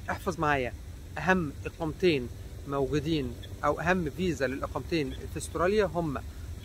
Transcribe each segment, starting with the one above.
احفظ معايا اهم اقامتين موجودين او اهم فيزا للاقامتين في استراليا هم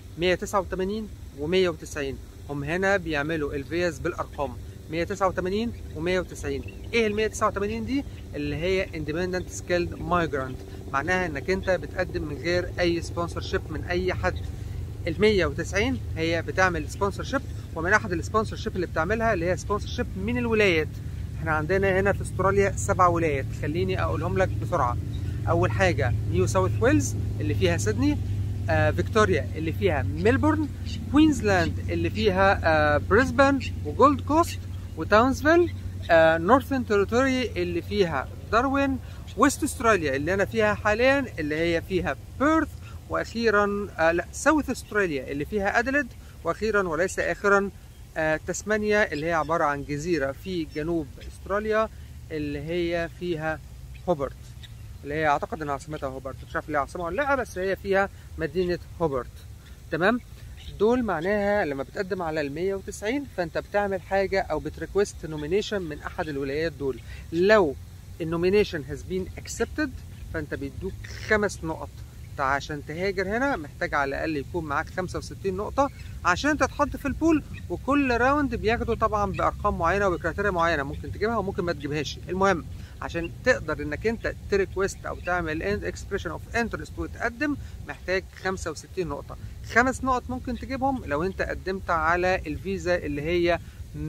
189 و190 هم هنا بيعملوا الفيز بالارقام 189 و190 ايه ال 189 دي اللي هي اندبندنت سكيلد مايجرانت معناها انك انت بتقدم من غير اي سبونسر شيب من اي حد ال 190 هي بتعمل سبونسر شيب ومن احد السبونسر شيب اللي بتعملها اللي هي سبونسر شيب من الولايات احنا عندنا هنا في استراليا سبع ولايات خليني اقولهم لك بسرعه اول حاجه نيو ساوث ويلز اللي فيها سيدني آه فيكتوريا اللي فيها ميلبورن كوينزلاند اللي فيها آه بريسبان وجولد كوست وتاونسفيل آه نورثن تيريتوري اللي فيها داروين ويست استراليا اللي انا فيها حاليا اللي هي فيها بيرث واخيرا آه لا ساوث استراليا اللي فيها ادلد واخيرا وليس اخرا آه تسمانيا اللي هي عباره عن جزيره في جنوب استراليا اللي هي فيها هوبرت اللي هي اعتقد ان عاصمتها هوبرت مش عارف ليه عاصمه ولا لا بس هي فيها مدينه هوبرت تمام دول معناها لما بتقدم على ال 190 فانت بتعمل حاجه او بتريكوست نومينيشن من احد الولايات دول لو النومينيشن هاز بين اكسبتد فانت بيدوك خمس نقط عشان تهاجر هنا محتاج على الاقل يكون معاك 65 نقطه عشان تتحط في البول وكل راوند بياخدوا طبعا بارقام معينه وبكريتيريا معينه ممكن تجيبها وممكن ما تجيبهاش المهم عشان تقدر انك انت تريكوست او تعمل اكسبريشن اوف انترست وتقدم محتاج 65 نقطه خمس نقط ممكن تجيبهم لو انت قدمت على الفيزا اللي هي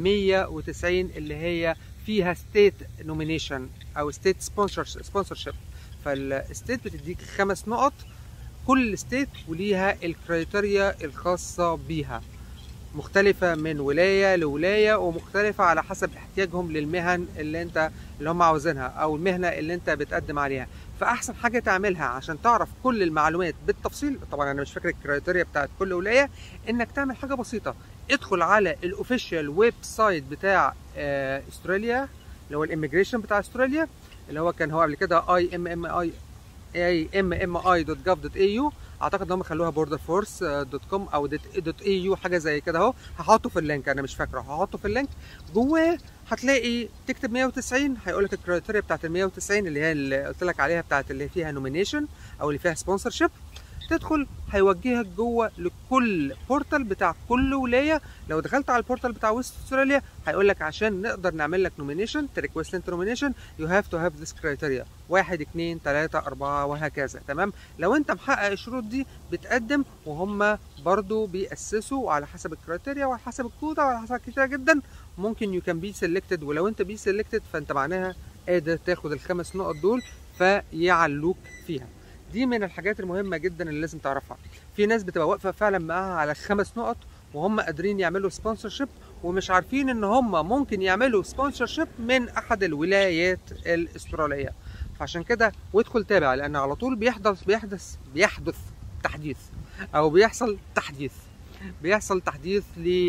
190 اللي هي فيها ستيت نومينيشن او ستيت سبونسرشيب فالستيت بتديك خمس نقط كل ستيت وليها الكريتيريا الخاصه بيها مختلفة من ولاية لولاية ومختلفة على حسب احتياجهم للمهن اللي انت اللي هم عاوزينها او المهنة اللي انت بتقدم عليها فاحسن حاجة تعملها عشان تعرف كل المعلومات بالتفصيل طبعا انا مش فاكر الكريتيريا بتاعت كل ولاية انك تعمل حاجة بسيطة ادخل على الاوفيشال ويب سايت بتاع اه استراليا اللي هو الاميجريشن بتاع استراليا اللي هو كان هو قبل كده اي ام ام اي اي ام ام اي دوت جوف دوت اي يو اعتقد ان هم خلوها بوردر فورس دوت كوم او دوت اي يو حاجه زي كده اهو هحطه في اللينك انا مش فاكره هحطه في اللينك جواه هتلاقي تكتب 190 هيقول لك الكرايتيريا بتاعت ال 190 اللي هي اللي قلت لك عليها بتاعت اللي فيها نومينيشن او اللي فيها سبونسر شيب تدخل هيوجهك جوه لكل بورتال بتاع كل ولايه لو دخلت على البورتال بتاع ويست استراليا هيقول لك عشان نقدر نعمل لك نومينيشن تريكوست انت نومينيشن يو هاف تو هاف ذيس كرايتيريا واحد اتنين تلاته اربعه وهكذا تمام لو انت محقق الشروط دي بتقدم وهم برضو بيأسسوا على حسب الكرايتيريا وعلى حسب الكودا وعلى حسب كتير جدا ممكن يو كان بي سيلكتد ولو انت بي سيلكتد فانت معناها قادر تاخد الخمس نقط دول فيعلوك فيها دي من الحاجات المهمه جدا اللي لازم تعرفها في ناس بتبقى واقفه فعلا معاها على خمس نقط وهم قادرين يعملوا سبونسر شيب ومش عارفين ان هم ممكن يعملوا سبونسر شيب من احد الولايات الاستراليه فعشان كده وادخل تابع لان على طول بيحدث بيحدث بيحدث تحديث او بيحصل تحديث بيحصل تحديث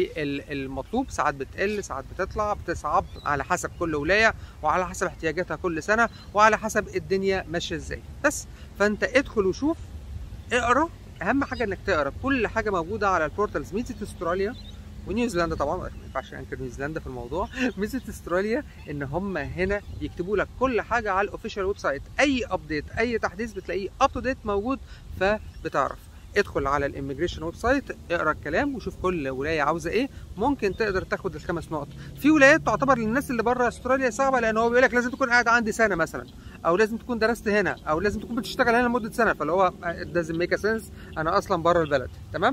للمطلوب ساعات بتقل ساعات بتطلع بتصعب على حسب كل ولايه وعلى حسب احتياجاتها كل سنه وعلى حسب الدنيا ماشيه ازاي بس فانت ادخل وشوف اقرا اهم حاجه انك تقرا كل حاجه موجوده على البورتالز ميزه استراليا ونيوزيلندا طبعا ما ينفعش انكر نيوزيلندا في الموضوع ميزه استراليا ان هم هنا بيكتبوا لك كل حاجه على الاوفيشال ويب سايت اي ابديت اي تحديث بتلاقيه اب تو ديت موجود فبتعرف ادخل على الاميجريشن ويب سايت اقرا الكلام وشوف كل ولايه عاوزه ايه ممكن تقدر تاخد الخمس نقط في ولايات تعتبر للناس اللي بره استراليا صعبه لان هو بيقول لك لازم تكون قاعد عندي سنه مثلا او لازم تكون درست هنا او لازم تكون بتشتغل هنا لمده سنه فاللي هو doesn't ميك سنس انا اصلا بره البلد تمام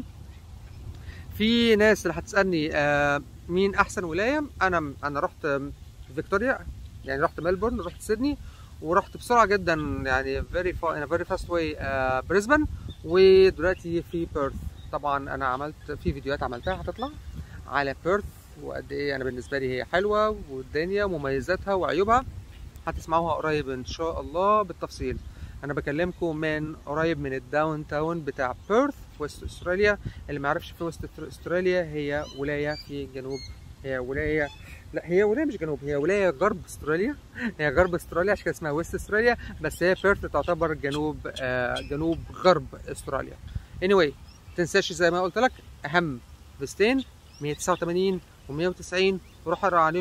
في ناس اللي هتسالني آه مين احسن ولايه انا انا رحت فيكتوريا يعني رحت ملبورن رحت سيدني ورحت بسرعه جدا يعني فيري ان فيري فاست واي بريسبن ودلوقتي في بيرث طبعا انا عملت في فيديوهات عملتها هتطلع على بيرث وقد ايه انا بالنسبه لي هي حلوه والدنيا مميزاتها وعيوبها هتسمعوها قريب ان شاء الله بالتفصيل انا بكلمكم من قريب من الداون تاون بتاع بيرث في وست استراليا اللي ما يعرفش في وست استراليا هي ولايه في جنوب هي ولايه لا هي ولايه مش جنوب هي ولايه غرب استراليا هي غرب استراليا عشان كده اسمها ويست استراليا بس هي بيرث تعتبر جنوب آه جنوب غرب استراليا anyway تنساش زي ما قلت لك اهم فيستين 189 و190 وروح اقرا عليهم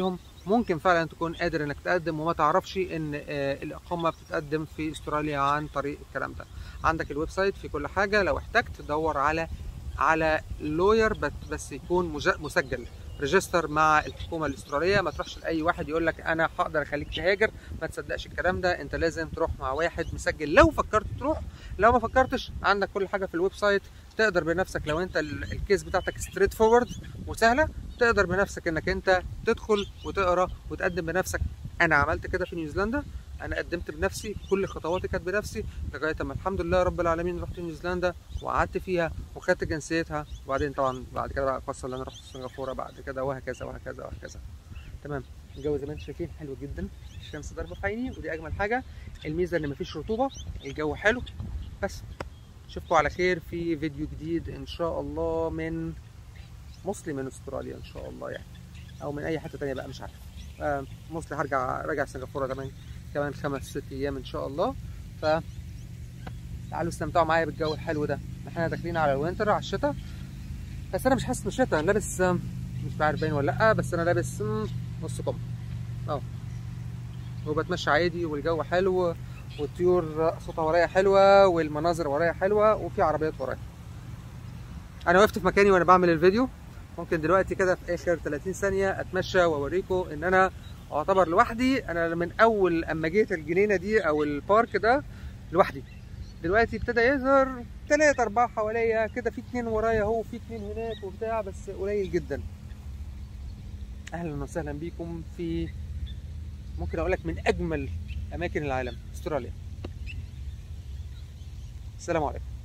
ممكن فعلا تكون قادر انك تقدم وما تعرفش ان آه، الاقامه بتتقدم في استراليا عن طريق الكلام ده عندك الويب سايت في كل حاجه لو احتجت تدور على على لوير بس يكون مج- مسجل ريجستر مع الحكومه الاستراليه ما تروحش لاي واحد يقول لك انا هقدر اخليك تهاجر ما تصدقش الكلام ده انت لازم تروح مع واحد مسجل لو فكرت تروح لو ما فكرتش عندك كل حاجه في الويب سايت تقدر بنفسك لو انت ال- الكيس بتاعتك ستريت فورورد وسهله تقدر بنفسك انك انت تدخل وتقرا وتقدم بنفسك انا عملت كده في نيوزيلندا انا قدمت بنفسي كل خطواتي كانت بنفسي لغايه اما الحمد لله رب العالمين رحت نيوزيلندا وقعدت فيها وخدت جنسيتها وبعدين طبعا بعد كده بقى قصه اللي انا رحت سنغافوره بعد كده وهكذا وهكذا وهكذا تمام الجو زي ما انتم شايفين حلو جدا الشمس ضاربه في عيني ودي اجمل حاجه الميزه ان مفيش رطوبه الجو حلو بس اشوفكم على خير في فيديو جديد ان شاء الله من موصلي من استراليا ان شاء الله يعني او من اي حته تانية بقى مش عارف آه موصلي هرجع راجع سنغافوره كمان كمان خمس ست ايام ان شاء الله ف تعالوا استمتعوا معايا بالجو الحلو ده احنا داخلين على الوينتر على الشتاء بس انا مش حاسس بالشتاء انا لابس آم، مش عارف باين ولا لا بس انا لابس آم، نص كم اه وبتمشى عادي والجو حلو والطيور صوتها ورايا حلوه والمناظر ورايا حلوه وفي عربيات ورايا انا وقفت في مكاني وانا بعمل الفيديو ممكن دلوقتي كده في اخر 30 ثانيه اتمشى واوريكم ان انا اعتبر لوحدي انا من اول اما جيت الجنينه دي او البارك ده لوحدي دلوقتي ابتدى يظهر ثلاثة أربعة حواليا كده في اتنين ورايا اهو في اتنين هناك وبتاع بس قليل جدا أهلا وسهلا بيكم في ممكن أقول لك من أجمل أماكن العالم استراليا السلام عليكم